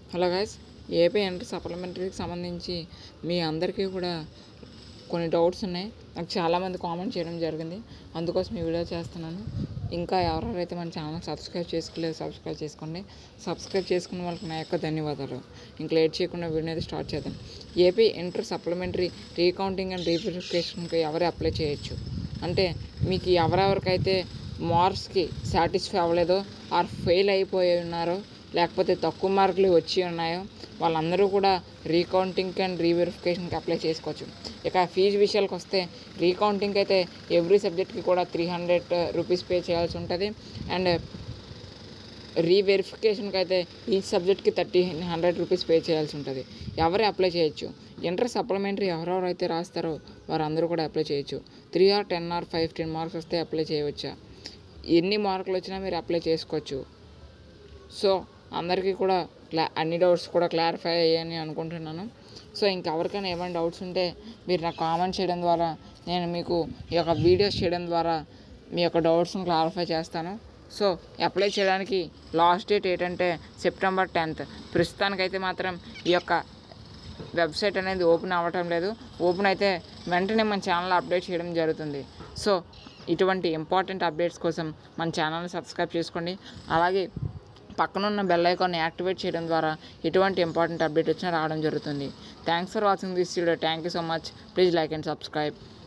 hello guys AP inter సప్లిమెంటరీకి సంబంధించి మీ అందరికీ కూడా కొన్ని డౌట్స్ ఉన్నాయి నాకు చాలామంది కామెంట్ చేయడం జరిగింది అందుకోసం ఈ వీడియో చేస్తున్నాను ఇంకా ఎవరెవరైతే మన ఛానల్ సబ్స్క్రైబ్ చేసుకోలేదు సబ్స్క్రైబ్ చేసుకోండి సబ్స్క్రైబ్ చేసుకున్న వాళ్ళకి నా యొక్క ధన్యవాదాలు ఇంకా లేట్ చేయకుండా వీడియో అయితే స్టార్ట్ చేద్దాం AP inter supplementary recounting and రీవెరిఫికేషన్కి ఎవరు అప్లై చేయొచ్చు అంటే మీకు ఎవరెవరికైతే మార్క్స్కి సాటిస్ఫై అవ్వలేదో ఆర్ ఫెయిల్ అయిపోయి ఉన్నారో లేకపోతే తక్కువ మార్కులు వచ్చి ఉన్నాయో వాళ్ళందరూ కూడా రీకౌంటింగ్ అండ్ రీవెరిఫికేషన్కి అప్లై చేసుకోవచ్చు ఇక ఫీజు విషయాలకు వస్తే రీకౌంటింగ్ అయితే ఎవ్రీ సబ్జెక్ట్కి కూడా త్రీ హండ్రెడ్ రూపీస్ పే చేయాల్సి ఉంటుంది అండ్ రీవెరిఫికేషన్కి అయితే ఈ సబ్జెక్ట్కి థర్టీ హండ్రెడ్ రూపీస్ పే చేయాల్సి ఉంటుంది ఎవరు అప్లై చేయొచ్చు ఇంటర్ సప్లిమెంటరీ ఎవరెవరైతే రాస్తారో వారందరూ కూడా అప్లై చేయొచ్చు three or ten or five ten marks వస్తే అప్లై చేయవచ్చా ఎన్ని మార్కులు వచ్చినా మీరు అప్లై చేసుకోవచ్చు సో అందరికీ కూడా క్లా అన్ని డౌట్స్ కూడా క్లారిఫై అయ్యాయని అనుకుంటున్నాను సో ఇంకెవరికైనా ఏమైనా డౌట్స్ ఉంటే మీరు నాకు కామెంట్ చేయడం ద్వారా నేను మీకు ఈ యొక్క వీడియోస్ చేయడం ద్వారా మీ యొక్క డౌట్స్ని క్లారిఫై చేస్తాను సో అప్లై చేయడానికి లాస్ట్ డేట్ ఏంటంటే సెప్టెంబర్ టెన్త్ ప్రస్తుతానికైతే మాత్రం ఈ యొక్క వెబ్సైట్ అనేది ఓపెన్ అవ్వటం లేదు ఓపెన్ అయితే వెంటనే మన ఛానల్ అప్డేట్ చేయడం జరుగుతుంది సో ఇటువంటి ఇంపార్టెంట్ అప్డేట్స్ కోసం మన ఛానల్ని సబ్స్క్రైబ్ చేసుకోండి అలాగే పక్కనున్న బెల్ ఐకాన్ని యాక్టివేట్ చేయడం ద్వారా ఎటువంటి ఇంపార్టెంట్ అప్డేట్ వచ్చినా రావడం జరుగుతుంది thanks for watching this video thank you so much please like and subscribe